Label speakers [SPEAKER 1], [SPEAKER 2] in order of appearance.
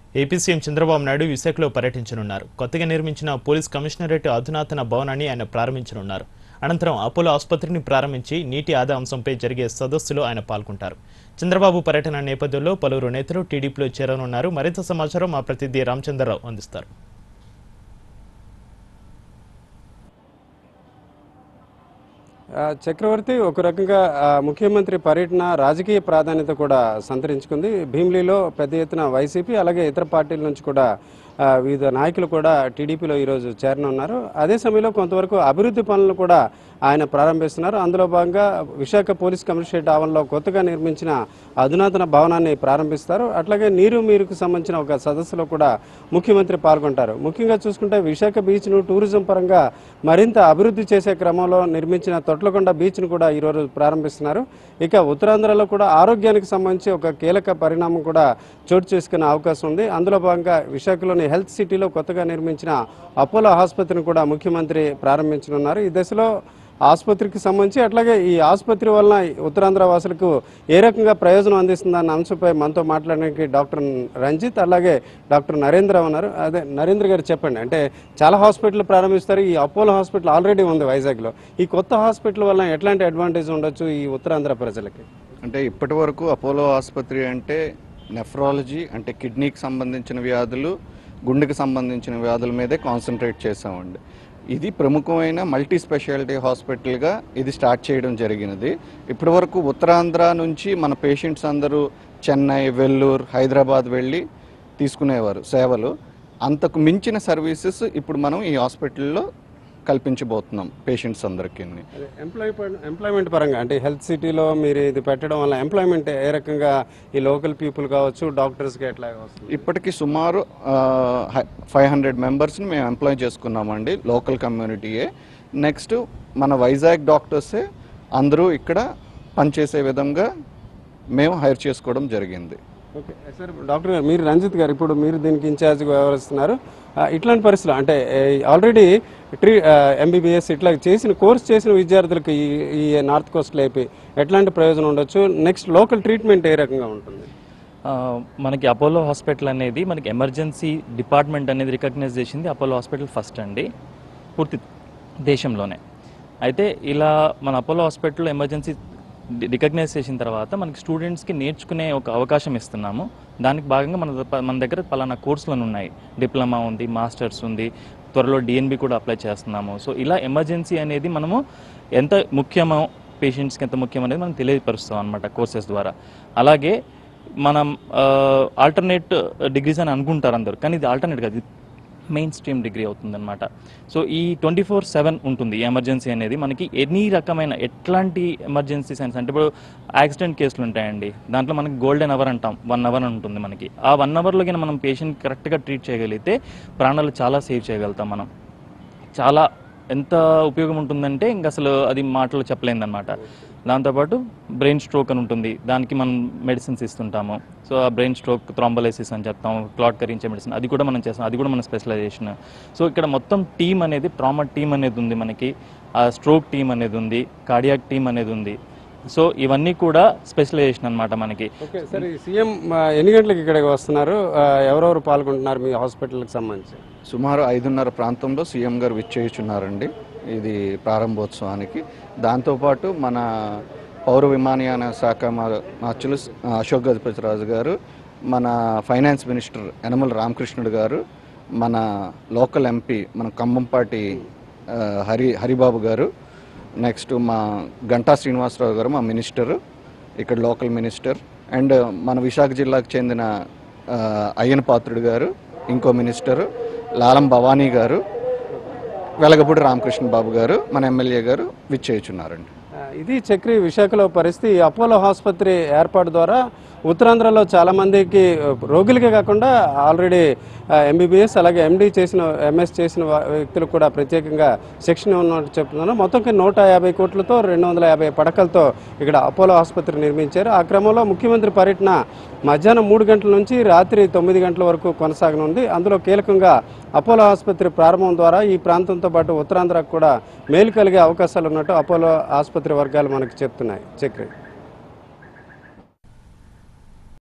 [SPEAKER 1] AP CM Chandrababu Naidu విశాఖలో పర్యటించనున్నారు కొత్తగా నిర్మించిన పోలీస్ కమిషనరేట్ అధునాతన భవనాన్ని ఆయన ప్రారంభించనున్నారు అనంతరం అపోలో ఆసుపత్రిని ప్రారంభించి నీటి ఆదా అంశంపై జరిగే సదస్సులో ఆయన పాల్గొంటారు చంద్రబాబు పర్యటన నేపథ్యంలో పలువురు నేతలు టీడీపీలో చేరనున్నారు మరింత సమాచారం మా ప్రతినిధి రామచంద్రరావు అందిస్తారు
[SPEAKER 2] ఆ, చక్రవర్తి ఒక రకంగా ఆ, ముఖ్యమంత్రి పర్యటన రాజకీయ ప్రాధాన్యత కూడా సంతరించుకుంది భీమిలీలో పెద్ద ఎత్తున వైసీపీ అలాగే ఇతర పార్టీల నుంచి కూడా ఆ, వివిధ నాయకులు కూడా టీడీపీలో ఈరోజు చేరనున్నారు అదే సమయంలో కొంతవరకు అభివృద్ధి పనులను కూడా ఆయన ప్రారంభిస్తున్నారు అందులో భాగంగా విశాఖ పోలీస్ కమిషనరేట్ ఆవరణలో కొత్తగా నిర్మించిన అధునాతన భవనాన్ని ప్రారంభిస్తారు అట్లాగే నీరు మీరుకు సంబంధించిన ఒక సదస్సులో కూడా ముఖ్యమంత్రి పాల్గొంటారు ముఖ్యంగా చూసుకుంటే విశాఖ బీచ్ను టూరిజం పరంగా మరింత అభివృద్ధి చేసే క్రమంలో నిర్మించిన తొట్లకొండ బీచ్ను కూడా ఈరోజు ప్రారంభిస్తున్నారు ఇక ఉత్తరాంధ్రలో కూడా ఆరోగ్యానికి సంబంధించి ఒక కీలక పరిణామం కూడా చోటు చేసుకునే అవకాశం ఉంది అందులో భాగంగా విశాఖలోని హెల్త్ సిటీలో కొత్తగా నిర్మించిన అపోలో ఆసుపత్రిని కూడా ముఖ్యమంత్రి ప్రారంభించనున్నారు ఈ దశలో ఆసుపత్రికి సంబంధించి అట్లాగే ఈ ఆసుపత్రి వలన ఉత్తరాంధ్ర వాసులకు ఏ రకంగా ప్రయోజనం అందిస్తుందన్న అంశంపై మనతో మాట్లాడడానికి డాక్టర్ రంజిత్ అలాగే డాక్టర్ నరేంద్ర ఉన్నారు అదే నరేంద్ర గారు చెప్పండి అంటే చాలా హాస్పిటల్ ప్రారంభిస్తారు ఈ అపోలో హాస్పిటల్ ఆల్రెడీ ఉంది వైజాగ్లో ఈ కొత్త హాస్పిటల్ వలన ఎట్లాంటి అడ్వాంటేజ్ ఉండొచ్చు ఈ ఉత్తరాంధ్ర ప్రజలకి
[SPEAKER 3] అంటే ఇప్పటి వరకు అపోలో ఆసుపత్రి అంటే నెఫ్రాలజీ అంటే కిడ్నీకి సంబంధించిన వ్యాధులు గుండెకి సంబంధించిన వ్యాధుల మీదే కాన్సన్ట్రేట్ చేసామండి ఇది ప్రముఖమైన మల్టీ స్పెషాలిటీ హాస్పిటల్గా ఇది స్టార్ట్ చేయడం జరిగినది ఇప్పటి వరకు ఉత్తరాంధ్ర నుంచి మన పేషెంట్స్ అందరూ చెన్నై వెల్లూరు హైదరాబాద్ వెళ్ళి తీసుకునేవారు సేవలు అంతకు మించిన సర్వీసెస్ ఇప్పుడు మనం ఈ హాస్పిటల్లో కల్పించబోతున్నాం పేషెంట్స్ అందరికీ
[SPEAKER 2] ఎంప్లాయ్మెంట్ ఎంప్లాయ్మెంట్ పరంగా అంటే హెల్త్ సిటీలో మీరు ఇది పెట్టడం వల్ల ఎంప్లాయ్మెంట్ ఏ రకంగా ఈ లోకల్ పీపుల్ కావచ్చు డాక్టర్స్కి ఎట్లా వస్తుంది
[SPEAKER 3] ఇప్పటికి సుమారు ఫైవ్ హండ్రెడ్ మెంబర్స్ని మేము ఎంప్లాయ్ చేసుకున్నామండి లోకల్ కమ్యూనిటీయే నెక్స్ట్ మన వైజాగ్ డాక్టర్సే అందరూ ఇక్కడ పనిచేసే విధంగా మేము హైర్ చేసుకోవడం జరిగింది
[SPEAKER 2] ఓకే సార్ డాక్టర్ గారు మీరు రంజిత్ గారు ఇప్పుడు మీరు దీనికి ఇన్ఛార్జ్గా వ్యవహరిస్తున్నారు ఆ, ఇట్లాంటి పరిస్థితులు అంటే ఆల్రెడీ ట్రీ ఎంబీబీఎస్ ఇట్లా చేసిన కోర్స్ చేసిన విద్యార్థులకు ఈ ఈ నార్త్ కోస్ట్లో అయిపోయి ఎట్లాంటి ప్రయోజనం ఉండొచ్చు నెక్స్ట్ లోకల్ ట్రీట్మెంట్ ఏ రకంగా ఉంటుంది
[SPEAKER 4] ఆ, మనకి అపోలో హాస్పిటల్ అనేది మనకి ఎమర్జెన్సీ డిపార్ట్మెంట్ అనేది రికగ్నైజ్ చేసింది అపోలో హాస్పిటల్ ఫస్ట్ అండి పూర్తి దేశంలోనే అయితే ఇలా మన అపోలో హాస్పిటల్లో ఎమర్జెన్సీ రికగ్నైజ్ చేసిన తర్వాత మనకి స్టూడెంట్స్కి నేర్చుకునే ఒక అవకాశం ఇస్తున్నాము దానికి భాగంగా మన ద- మన దగ్గర పలానా కోర్సులను ఉన్నాయి డిప్లొమా ఉంది మాస్టర్స్ ఉంది త్వరలో డిఎన్బి కూడా అప్లై చేస్తున్నాము సో ఇలా ఎమర్జెన్సీ అనేది మనము ఎంత ముఖ్యమో పేషెంట్స్కి ఎంత ముఖ్యం అనేది మనం తెలియపరుస్తాం అనమాట కోర్సెస్ ద్వారా అలాగే మనం ఆల్టర్నేట్ డిగ్రీస్ అని అనుకుంటారు అందరు కానీ ఇది ఆల్టర్నేట్ కాదు మెయిన్ స్ట్రీమ్ డిగ్రీ అవుతుందన్నమాట సో ఈ ట్వంటీ ఫోర్ సెవెన్ ఉంటుంది ఈ ఎమర్జెన్సీ అనేది మనకి ఎనీ రకమైన ఎట్లాంటి ఎమర్జెన్సీ సైన్స్ అంటే ఇప్పుడు యాక్సిడెంట్ కేసులు ఉంటాయండి దాంట్లో మనకి గోల్డెన్ అవర్ అంటాం వన్ అవర్ ఉంటుంది మనకి ఆ వన్ అవర్లో కింద మనం పేషెంట్ కరెక్ట్గా ట్రీట్ చేయగలిగితే ప్రాణాలు చాలా సేవ్ చేయగలుగుతాం మనం చాలా ఎంత ఉపయోగం ఉంటుందంటే ఇంక అసలు అది మాటలు చెప్పలేదన్నమాట దాంతోపాటు బ్రెయిన్ స్ట్రోక్ అని ఉంటుంది దానికి మనం మెడిసిన్స్ ఇస్తుంటాము సో ఆ బ్రెయిన్ స్ట్రోక్ థ్రాంబలైసిస్ అని చెప్తాం క్లాట్ కరించే మెడిసిన్ అది కూడా మనం చేస్తాం అది కూడా మన స్పెషలైజేషన్ సో ఇక్కడ మొత్తం టీం అనేది ట్రామా టీం అనేది ఉంది మనకి ఆ స్ట్రోక్ టీం అనేది ఉంది కార్డియాక్ టీం అనేది ఉంది సో ఇవన్నీ కూడా స్పెషలైజేషన్ అన్నమాట మనకి
[SPEAKER 2] ఓకే సార్ ఈ సీఎం ఆ, ఎన్ని గంటలకు ఇక్కడికి వస్తున్నారు ఆ, ఎవరెవరు పాల్గొంటున్నారు మీ హాస్పిటల్కి సంబంధించి
[SPEAKER 3] సుమారు ఐదున్నర ప్రాంతంలో సీఎం గారు విచ్చేయుచున్నారండి ఇది ప్రారంభోత్సవానికి దాంతోపాటు మన పౌర విమానయాన శాఖ మా- మార్చులు అశోక్ గజపతిరాజు గారు మన ఫైనాన్స్ మినిస్టర్ యనమల రామకృష్ణుడు గారు మన లోకల్ ఎంపీ మన ఖమ్మంపాటి ఆ, హరి హరిబాబు గారు నెక్స్ట్ మా గంటా శ్రీనివాసరావు గారు మా మినిస్టరు ఇక్కడ లోకల్ మినిస్టర్ అండ్ మన విశాఖ జిల్లాకు చెందిన ఆ, అయ్యన పాత్రుడు గారు ఇంకో మినిస్టరు లాలం భవానీ గారు వెలగపూడి రామకృష్ణ బాబు గారు మన ఎమ్మెల్యే గారు విచ్చేయుచున్నారండి
[SPEAKER 2] ఆ, ఇది చక్రి విశాఖలో పరిస్థితి ఈ అపోలో ఆసుపత్రి ఏర్పాటు ద్వారా ఉత్తరాంధ్రలో చాలా మందికి ఆ, రోగులకే కాకుండా ఆల్రెడీ ఎంబీబీఎస్ అలాగే ఎండి చేసిన ఎంఎస్ చేసిన వా- వ్యక్తులకు కూడా ప్రత్యేకంగా శిక్షణ ఉన్నట్టు చెప్తున్నారు మొత్తంకి నూట యాభై కోట్లతో రెండు వందల యాభై పడకలతో ఇక్కడ అపోలో ఆసుపత్రి నిర్మించారు ఆ క్రమంలో ముఖ్యమంత్రి పర్యటన మధ్యాహ్నం మూడు గంటల నుంచి రాత్రి తొమ్మిది గంటల వరకు కొనసాగనుంది అందులో కీలకంగా అపోలో ఆసుపత్రి ప్రారంభం ద్వారా ఈ ప్రాంతంతో పాటు ఉత్తరాంధ్రకు కూడా మేలు కలిగే అవకాశాలు ఉన్నట్టు అపోలో ఆసుపత్రి వర్గాలు మనకు చెప్తున్నాయి చక్రి